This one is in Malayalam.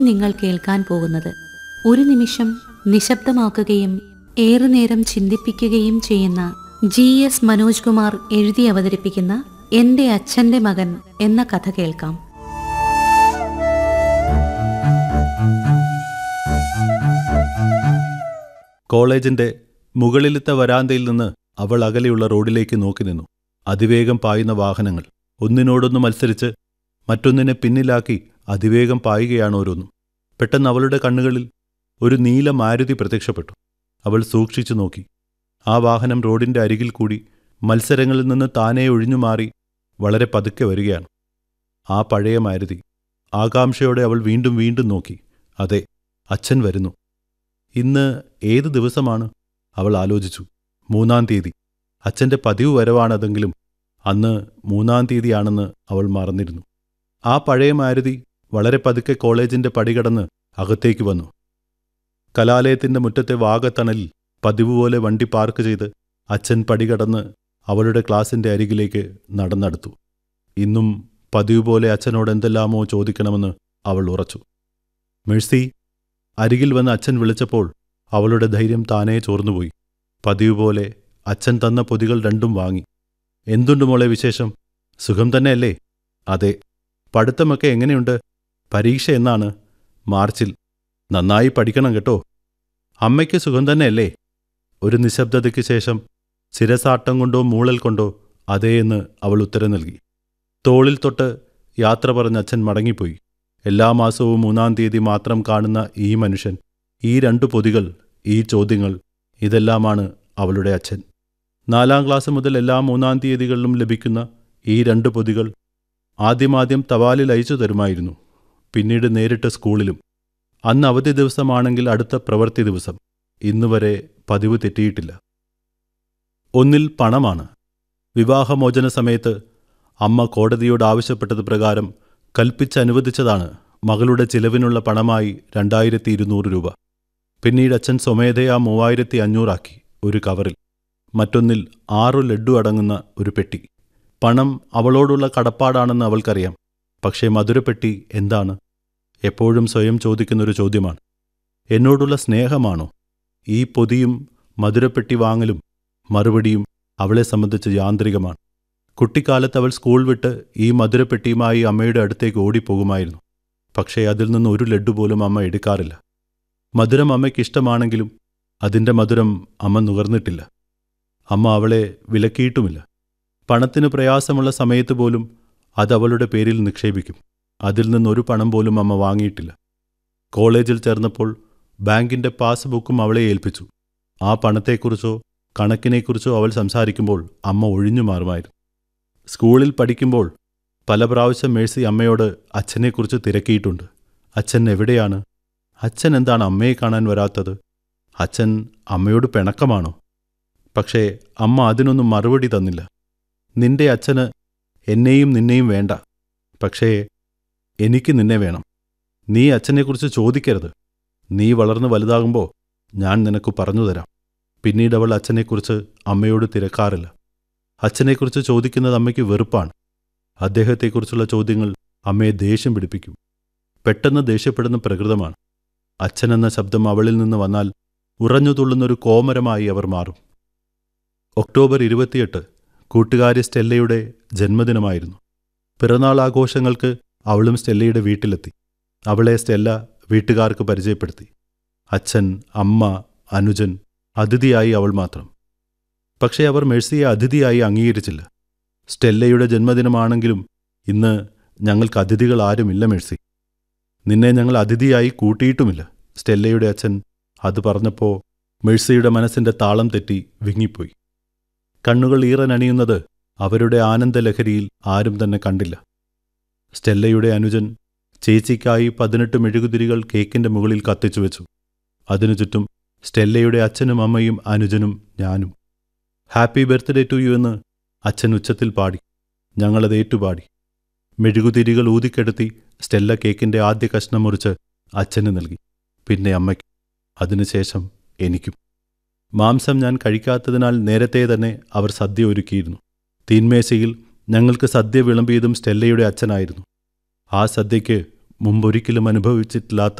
നിങ്ങൾ കേൾക്കാൻ പോകുന്നത് ഒരു നിമിഷം നിശബ്ദമാക്കുകയും ഏറെ നേരം ചിന്തിപ്പിക്കുകയും ചെയ്യുന്ന ജി എസ് മനോജ് കുമാർ എഴുതി അവതരിപ്പിക്കുന്ന എന്റെ അച്ഛന്റെ മകൻ എന്ന കഥ കേൾക്കാം കോളേജിന്റെ മുകളിലത്തെ വരാന്തയിൽ നിന്ന് അവൾ അകലെയുള്ള റോഡിലേക്ക് നോക്കി നിന്നു അതിവേഗം പായുന്ന വാഹനങ്ങൾ ഒന്നിനോടൊന്ന് മത്സരിച്ച് മറ്റൊന്നിനെ പിന്നിലാക്കി അതിവേഗം പായുകയാണ് ഓരോന്നും പെട്ടെന്ന് അവളുടെ കണ്ണുകളിൽ ഒരു നീല മാരുതി പ്രത്യക്ഷപ്പെട്ടു അവൾ സൂക്ഷിച്ചു നോക്കി ആ വാഹനം റോഡിന്റെ അരികിൽ കൂടി മത്സരങ്ങളിൽ നിന്ന് താനേ ഒഴിഞ്ഞുമാറി വളരെ പതുക്കെ വരികയാണ് ആ പഴയ മാരുതി ആകാംക്ഷയോടെ അവൾ വീണ്ടും വീണ്ടും നോക്കി അതെ അച്ഛൻ വരുന്നു ഇന്ന് ഏത് ദിവസമാണ് അവൾ ആലോചിച്ചു മൂന്നാം തീയതി അച്ഛന്റെ പതിവ് വരവാണതെങ്കിലും അന്ന് മൂന്നാം തീയതിയാണെന്ന് അവൾ മറന്നിരുന്നു ആ പഴയ മാരുതി വളരെ പതുക്കെ കോളേജിന്റെ പടികടന്ന് അകത്തേക്ക് വന്നു കലാലയത്തിന്റെ മുറ്റത്തെ വാഗത്തണലിൽ പതിവ് പോലെ വണ്ടി പാർക്ക് ചെയ്ത് അച്ഛൻ പടികടന്ന് അവളുടെ ക്ലാസിന്റെ അരികിലേക്ക് നടന്നെടുത്തു ഇന്നും പതിവ് പോലെ അച്ഛനോട് എന്തെല്ലാമോ ചോദിക്കണമെന്ന് അവൾ ഉറച്ചു മെഴ്സി അരികിൽ വന്ന് അച്ഛൻ വിളിച്ചപ്പോൾ അവളുടെ ധൈര്യം താനേ ചോർന്നുപോയി പതിവ് പോലെ അച്ഛൻ തന്ന പൊതികൾ രണ്ടും വാങ്ങി എന്തുണ്ട് മോളെ വിശേഷം സുഖം തന്നെയല്ലേ അതെ പഠിത്തമൊക്കെ എങ്ങനെയുണ്ട് പരീക്ഷ എന്നാണ് മാർച്ചിൽ നന്നായി പഠിക്കണം കേട്ടോ അമ്മയ്ക്ക് സുഖം തന്നെയല്ലേ ഒരു നിശബ്ദതയ്ക്ക് ശേഷം ശിരസാട്ടം കൊണ്ടോ മൂളൽ കൊണ്ടോ അതേ എന്ന് അവൾ ഉത്തരം നൽകി തോളിൽ തൊട്ട് യാത്ര പറഞ്ഞ അച്ഛൻ മടങ്ങിപ്പോയി എല്ലാ മാസവും മൂന്നാം തീയതി മാത്രം കാണുന്ന ഈ മനുഷ്യൻ ഈ രണ്ടു പൊതികൾ ഈ ചോദ്യങ്ങൾ ഇതെല്ലാമാണ് അവളുടെ അച്ഛൻ നാലാം ക്ലാസ് മുതൽ എല്ലാ മൂന്നാം തീയതികളിലും ലഭിക്കുന്ന ഈ രണ്ട് പൊതികൾ ആദ്യമാദ്യം തപാലിൽ അയച്ചു തരുമായിരുന്നു പിന്നീട് നേരിട്ട് സ്കൂളിലും അന്ന് അവധി ദിവസമാണെങ്കിൽ അടുത്ത പ്രവൃത്തി ദിവസം ഇന്നുവരെ പതിവ് തെറ്റിയിട്ടില്ല ഒന്നിൽ പണമാണ് വിവാഹമോചന സമയത്ത് അമ്മ കോടതിയോട് ആവശ്യപ്പെട്ടത് പ്രകാരം കൽപ്പിച്ചനുവദിച്ചതാണ് മകളുടെ ചിലവിനുള്ള പണമായി രണ്ടായിരത്തി ഇരുന്നൂറ് രൂപ പിന്നീട് അച്ഛൻ സ്വമേധയാ മൂവായിരത്തി അഞ്ഞൂറാക്കി ഒരു കവറിൽ മറ്റൊന്നിൽ ആറു ലഡ്ഡു അടങ്ങുന്ന ഒരു പെട്ടി പണം അവളോടുള്ള കടപ്പാടാണെന്ന് അവൾക്കറിയാം പക്ഷേ മധുരപ്പെട്ടി എന്താണ് എപ്പോഴും സ്വയം ചോദിക്കുന്നൊരു ചോദ്യമാണ് എന്നോടുള്ള സ്നേഹമാണോ ഈ പൊതിയും മധുരപ്പെട്ടി വാങ്ങലും മറുപടിയും അവളെ സംബന്ധിച്ച് യാന്ത്രികമാണ് കുട്ടിക്കാലത്ത് അവൾ സ്കൂൾ വിട്ട് ഈ മധുരപ്പെട്ടിയുമായി അമ്മയുടെ അടുത്തേക്ക് ഓടിപ്പോകുമായിരുന്നു പക്ഷേ അതിൽ നിന്ന് ഒരു ലഡ്ഡു പോലും അമ്മ എടുക്കാറില്ല മധുരം അമ്മയ്ക്ക് ഇഷ്ടമാണെങ്കിലും അതിൻ്റെ മധുരം അമ്മ നുകർന്നിട്ടില്ല അമ്മ അവളെ വിലക്കിയിട്ടുമില്ല പണത്തിന് പ്രയാസമുള്ള സമയത്ത് പോലും അത് അവളുടെ പേരിൽ നിക്ഷേപിക്കും അതിൽ നിന്നൊരു പണം പോലും അമ്മ വാങ്ങിയിട്ടില്ല കോളേജിൽ ചേർന്നപ്പോൾ ബാങ്കിന്റെ പാസ്ബുക്കും അവളെ ഏൽപ്പിച്ചു ആ പണത്തെക്കുറിച്ചോ കണക്കിനെക്കുറിച്ചോ അവൾ സംസാരിക്കുമ്പോൾ അമ്മ ഒഴിഞ്ഞു മാറുമായിരുന്നു സ്കൂളിൽ പഠിക്കുമ്പോൾ പല പ്രാവശ്യം മേഴ്സി അമ്മയോട് അച്ഛനെക്കുറിച്ച് തിരക്കിയിട്ടുണ്ട് അച്ഛൻ എവിടെയാണ് അച്ഛൻ എന്താണ് അമ്മയെ കാണാൻ വരാത്തത് അച്ഛൻ അമ്മയോട് പിണക്കമാണോ പക്ഷേ അമ്മ അതിനൊന്നും മറുപടി തന്നില്ല നിന്റെ അച്ഛന് എന്നെയും നിന്നെയും വേണ്ട പക്ഷേ എനിക്ക് നിന്നെ വേണം നീ അച്ഛനെക്കുറിച്ച് ചോദിക്കരുത് നീ വളർന്ന് വലുതാകുമ്പോൾ ഞാൻ നിനക്ക് പറഞ്ഞു തരാം പിന്നീട് അവൾ അച്ഛനെക്കുറിച്ച് അമ്മയോട് തിരക്കാറില്ല അച്ഛനെക്കുറിച്ച് ചോദിക്കുന്നത് അമ്മയ്ക്ക് വെറുപ്പാണ് അദ്ദേഹത്തെക്കുറിച്ചുള്ള ചോദ്യങ്ങൾ അമ്മയെ ദേഷ്യം പിടിപ്പിക്കും പെട്ടെന്ന് ദേഷ്യപ്പെടുന്ന പ്രകൃതമാണ് അച്ഛനെന്ന ശബ്ദം അവളിൽ നിന്ന് വന്നാൽ ഉറഞ്ഞു തുള്ളുന്നൊരു കോമരമായി അവർ മാറും ഒക്ടോബർ ഇരുപത്തിയെട്ട് കൂട്ടുകാരി സ്റ്റെല്ലയുടെ ജന്മദിനമായിരുന്നു പിറന്നാൾ ആഘോഷങ്ങൾക്ക് അവളും സ്റ്റെല്ലയുടെ വീട്ടിലെത്തി അവളെ സ്റ്റെല്ല വീട്ടുകാർക്ക് പരിചയപ്പെടുത്തി അച്ഛൻ അമ്മ അനുജൻ അതിഥിയായി അവൾ മാത്രം പക്ഷേ അവർ മെഴ്സിയെ അതിഥിയായി അംഗീകരിച്ചില്ല സ്റ്റെല്ലയുടെ ജന്മദിനമാണെങ്കിലും ഇന്ന് ഞങ്ങൾക്ക് അതിഥികൾ ആരുമില്ല മെഴ്സി നിന്നെ ഞങ്ങൾ അതിഥിയായി കൂട്ടിയിട്ടുമില്ല സ്റ്റെല്ലയുടെ അച്ഛൻ അത് പറഞ്ഞപ്പോൾ മെഴ്സിയുടെ മനസ്സിന്റെ താളം തെറ്റി വിങ്ങിപ്പോയി കണ്ണുകൾ ഈറനണിയുന്നത് അവരുടെ ആനന്ദലഹരിയിൽ ആരും തന്നെ കണ്ടില്ല സ്റ്റെല്ലയുടെ അനുജൻ ചേച്ചിക്കായി പതിനെട്ട് മെഴുകുതിരികൾ കേക്കിന്റെ മുകളിൽ കത്തിച്ചു വെച്ചു അതിനു ചുറ്റും സ്റ്റെല്ലയുടെ അച്ഛനും അമ്മയും അനുജനും ഞാനും ഹാപ്പി ബർത്ത്ഡേ ടു യു എന്ന് അച്ഛൻ ഉച്ചത്തിൽ പാടി ഞങ്ങളത് ഏറ്റുപാടി മെഴുകുതിരികൾ ഊതിക്കെടുത്തി സ്റ്റെല്ല കേക്കിന്റെ ആദ്യ കഷ്ണം മുറിച്ച് അച്ഛന് നൽകി പിന്നെ അമ്മയ്ക്ക് അതിനുശേഷം എനിക്കും മാംസം ഞാൻ കഴിക്കാത്തതിനാൽ നേരത്തെ തന്നെ അവർ സദ്യ ഒരുക്കിയിരുന്നു തീന്മേശയിൽ ഞങ്ങൾക്ക് സദ്യ വിളമ്പിയതും സ്റ്റെല്ലയുടെ അച്ഛനായിരുന്നു ആ സദ്യയ്ക്ക് മുമ്പൊരിക്കലും അനുഭവിച്ചിട്ടില്ലാത്ത